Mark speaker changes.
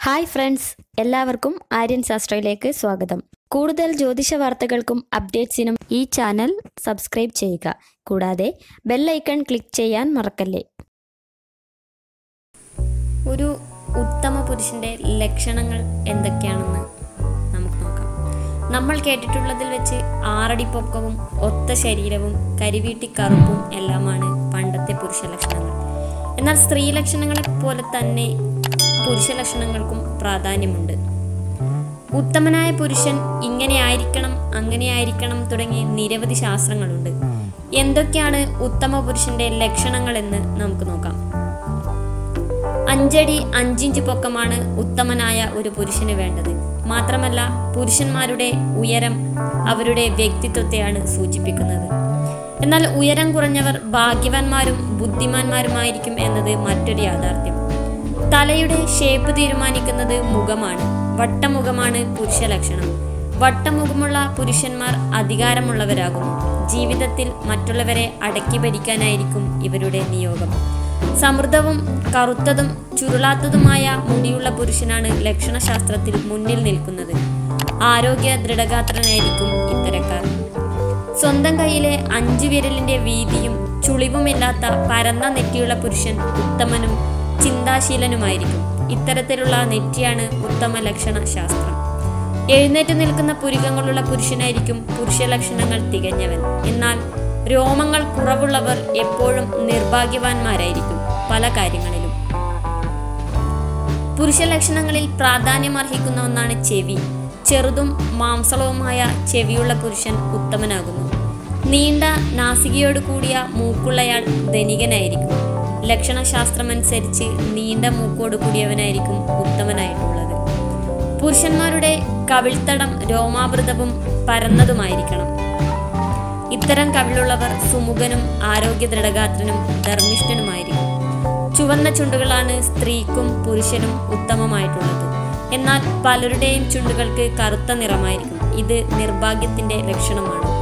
Speaker 1: hi friends എല്ലാവർക്കും ആര്യൻ ശാസ്ത്രയിലേക്ക് സ്വാഗതം കൂടുതൽ ജ്യോതിഷ വാർത്തകൾക്കും അപ്ഡേറ്റ്സിനും ഈ ചാനൽ സബ്സ്ക്രൈബ് ചെയ്യുക കൂടാതെ ബെല്ലൈക്കൺ ക്ലിക്ക് ചെയ്യാൻ മറക്കല്ലേ
Speaker 2: ഒരു ഉത്തമ പുരുഷന്റെ ലക്ഷണങ്ങൾ എന്തൊക്കെയാണെന്ന് നമുക്ക് നോക്കാം നമ്മൾ കേട്ടിട്ടുള്ളതിൽ വെച്ച് ആറടി പൊക്കവും ഒത്ത ശരീരവും കരിവീട്ടി കറുപ്പും എല്ലാമാണ് പണ്ടത്തെ പുരുഷ ലക്ഷണങ്ങൾ എന്നാൽ സ്ത്രീ ലക്ഷണങ്ങളെ പോലെ തന്നെ പുരുഷ ലക്ഷണങ്ങൾക്കും പ്രാധാന്യമുണ്ട് ഉത്തമനായ പുരുഷൻ ഇങ്ങനെ ആയിരിക്കണം അങ്ങനെ ആയിരിക്കണം തുടങ്ങി നിരവധി ശാസ്ത്രങ്ങളുണ്ട് എന്തൊക്കെയാണ് ഉത്തമ പുരുഷന്റെ ലക്ഷണങ്ങളെന്ന് നമുക്ക് നോക്കാം അഞ്ചടി അഞ്ചിഞ്ച് പൊക്കമാണ് ഉത്തമനായ ഒരു പുരുഷന് വേണ്ടത് മാത്രമല്ല പുരുഷന്മാരുടെ ഉയരം അവരുടെ വ്യക്തിത്വത്തെയാണ് സൂചിപ്പിക്കുന്നത് എന്നാൽ ഉയരം കുറഞ്ഞവർ ഭാഗ്യവാന്മാരും ബുദ്ധിമാന്മാരുമായിരിക്കും എന്നത് മറ്റൊരു യാഥാർത്ഥ്യം തലയുടെ ഷേപ്പ് തീരുമാനിക്കുന്നത് മുഖമാണ് വട്ടമുഖമാണ് പുരുഷ ലക്ഷണം വട്ടമുഖമുള്ള പുരുഷന്മാർ അധികാരമുള്ളവരാകുന്നു ജീവിതത്തിൽ മറ്റുള്ളവരെ അടക്കി ഭരിക്കാനായിരിക്കും ഇവരുടെ നിയോഗം സമൃദ്ധവും കറുത്തതും ചുരുളാത്തതുമായ മുടിയുള്ള പുരുഷനാണ് ലക്ഷണശാസ്ത്രത്തിൽ മുന്നിൽ നിൽക്കുന്നത് ആരോഗ്യ ദൃഢഗാത്രനായിരിക്കും ഇത്തരക്കാർ സ്വന്തം കയ്യിലെ അഞ്ചു വിരലിന്റെ വീതിയും ചുളിവുമില്ലാത്ത പരന്ന നെറ്റിയുള്ള പുരുഷൻ ഉത്തമനും ചിന്താശീലനുമായിരിക്കും ഇത്തരത്തിലുള്ള നെറ്റിയാണ് ഉത്തമ ലക്ഷണ ശാസ്ത്രം എഴുന്നേറ്റ് നിൽക്കുന്ന പുരികങ്ങളുള്ള പുരുഷനായിരിക്കും പുരുഷ ലക്ഷണങ്ങൾ തികഞ്ഞവൻ എന്നാൽ രോമങ്ങൾ കുറവുള്ളവർ എപ്പോഴും നിർഭാഗ്യവാന്മാരായിരിക്കും പല കാര്യങ്ങളിലും പുരുഷ ലക്ഷണങ്ങളിൽ പ്രാധാന്യമർഹിക്കുന്ന ഒന്നാണ് ചെവി ചെറുതും മാംസളവുമായ ചെവിയുള്ള പുരുഷൻ ഉത്തമനാകുന്നു നീണ്ട നാസികയോട് കൂടിയ മൂക്കുള്ളയാൾ ധനികനായിരിക്കും ലക്ഷണശാസ്ത്രമനുസരിച്ച് നീണ്ട മൂക്കോട് കൂടിയവനായിരിക്കും ഉത്തമനായിട്ടുള്ളത് പുരുഷന്മാരുടെ കവിൾത്തടം രോമാവൃതവും പരന്നതുമായിരിക്കണം ഇത്തരം കവിളുള്ളവർ സുമുഖനും ആരോഗ്യ ദൃഢഗാത്രനും ധർമ്മിഷ്ഠനുമായിരിക്കും ചുവന്ന ചുണ്ടുകളാണ് സ്ത്രീക്കും പുരുഷനും ഉത്തമമായിട്ടുള്ളത് എന്നാൽ പലരുടെയും ചുണ്ടുകൾക്ക് കറുത്ത നിറമായിരിക്കും ഇത് നിർഭാഗ്യത്തിന്റെ ലക്ഷണമാണ്